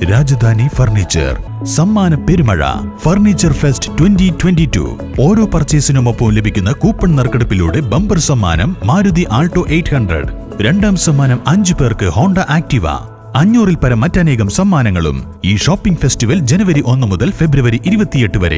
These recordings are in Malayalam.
രാജധാനി ഫർണിച്ചർ സമ്മാന പെരുമഴ furniture fest twenty twenty two ഓരോ പർച്ചേസിനുമൊപ്പം ലഭിക്കുന്ന കൂപ്പൺ നറുക്കെടുപ്പിലൂടെ ബമ്പർ സമ്മാനം മാരുതി ആൾട്ടോ എയ്റ്റ് ഹൺഡ്രഡ് രണ്ടാം സമ്മാനം അഞ്ചു പേർക്ക് ഹോണ്ട ആക്ടിവ അഞ്ഞൂറിൽ പരം മറ്റനേകം സമ്മാനങ്ങളും ഈ ഷോപ്പിംഗ് ഫെസ്റ്റിവൽ ജനുവരി ഒന്ന് മുതൽ ഫെബ്രുവരി ഇരുപത്തിയെട്ട് വരെ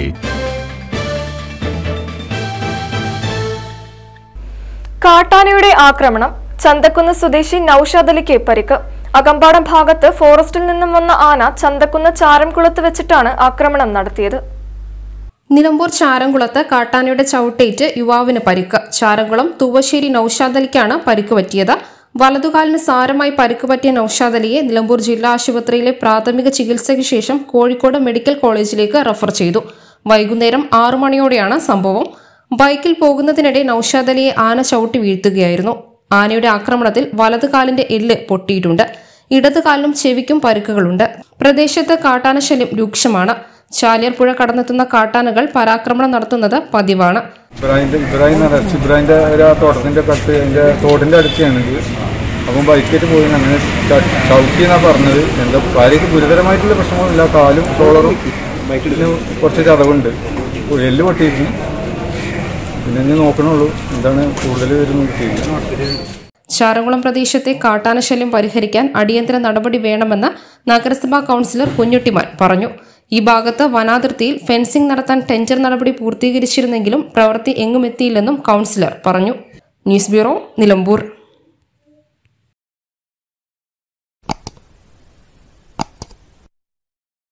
കാട്ടാനയുടെ ആക്രമണം ചന്തക്കുന്ന് സ്വദേശി നൌഷാദ് അലിക്ക് പരിക്ക് അകമ്പാടം ഭാഗത്ത് ഫോറസ്റ്റിൽ നിന്നും വന്ന ആന ചന്തക്കുന്ന് ചാരംകുളത്ത് വെച്ചിട്ടാണ് ആക്രമണം നടത്തിയത് നിലമ്പൂർ ചാരംകുളത്ത് കാട്ടാനയുടെ ചവിട്ടേറ്റ് യുവാവിന് പരിക്ക് ചാരംകുളം തൂവശ്ശേരി നൌഷാദ് അലിക്കാണ് പരിക്ക് പറ്റിയത് വലതുകാലിന് സാരമായി പരിക്ക് പറ്റിയ നൌഷാദ് അലിയെ നിലമ്പൂർ ജില്ലാ ആശുപത്രിയിലെ പ്രാഥമിക ചികിത്സയ്ക്ക് ശേഷം കോഴിക്കോട് മെഡിക്കൽ കോളേജിലേക്ക് റഫർ ചെയ്തു വൈകുന്നേരം ആറു മണിയോടെയാണ് സംഭവം ബൈക്കിൽ പോകുന്നതിനിടെ നൌഷാദ് അലിയെ ആന ചവിട്ടി വീഴ്ത്തുകയായിരുന്നു ആനയുടെ ആക്രമണത്തിൽ വലതുകാലിന്റെ എല്ല് പൊട്ടിയിട്ടുണ്ട് ഇടതുകാലിനും ചെവിക്കും പരിക്കുകളുണ്ട് പ്രദേശത്ത് കാട്ടാന ശല്യം രൂക്ഷമാണ് ചാലിയാർ പുഴ കടന്നെത്തുന്ന കാട്ടാനകൾ പരാക്രമണം നടത്തുന്നത് പതിവാണ് ഇബ്രാഹിന്റെ ഇബ്രാഹിം എന്ന് പറഞ്ഞാൽ ഇബ്രാഹിന്റെ ഒരു ആ തോട്ടത്തിന്റെ ഒക്കെ അടുത്ത് അതിന്റെ തോടിന്റെ അടുത്താണ് ഇത് അപ്പം ബൈക്കേറ്റ് പോയി അങ്ങനെ ച- ചവിട്ടി എന്നാ പറഞ്ഞത് എന്താ ഭാര്യയ്ക്ക് ഗുരുതരമായിട്ടുള്ള പ്രശ്നമൊന്നുമില്ല കാലും ഷോളറും ബൈക്കിന് കുറച്ച് ചതവുണ്ട് എല്ല് പൊട്ടിയിരുന്നു പിന്നെ ഇനി നോക്കണുള്ളൂ എന്താണ് കൂടുതൽ വരുന്നത് കിട്ടിയില്ല ചാരംകുളം പ്രദേശത്തെ കാട്ടാന ശല്യം പരിഹരിക്കാൻ അടിയന്തര നടപടി വേണമെന്ന് നഗരസഭാ കൌൺസിലർ കുഞ്ഞുട്ടിമാൻ പറഞ്ഞു ഈ ഭാഗത്ത് വനാതിർത്തിയിൽ ഫെൻസിംഗ് നടത്താൻ ടെൻഡർ നടപടി പൂർത്തീകരിച്ചിരുന്നെങ്കിലും പ്രവൃത്തി എങ്ങുമെത്തിയില്ലെന്നും കൌൺസിലർ പറഞ്ഞു ന്യൂസ് ബ്യൂറോ നിലമ്പൂർ